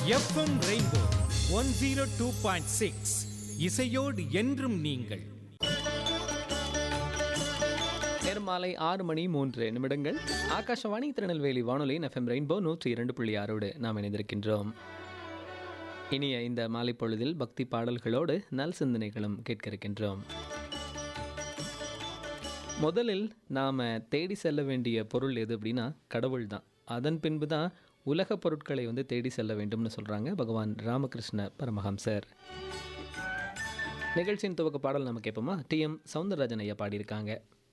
FM rainbow one zero two point six இசையோடு என்றும் நீங்கள் நேரம் மாலை ஆறு மணி மூன்று நிமிடங்கள் ஆகாஷவாணி திருநெல்வேலி வானொலி எஃப்எம் ரெயின்போ நூற்றி இரண்டு புள்ளி ஆறோடு நாம் இணைந்திருக்கின்றோம் இனிய இந்த மாலை பொழுதில் பக்தி பாடல்களோடு நல் சிந்தனைகளும் கேட்க இருக்கின்றோம் முதலில் நாம் தேடி செல்ல வேண்டிய பொருள் எது அப்படின்னா கடவுள் தான் அதன் பின்பு தான் உலக பொருட்களை வந்து தேடி செல்ல வேண்டும்னு சொல்கிறாங்க பகவான் ராமகிருஷ்ண பரமஹம்சர் நிகழ்ச்சியின் துவக்க பாடல் நம்ம கேட்போமா டி எம் சவுந்தரராஜன் ஐயா பாடியிருக்காங்க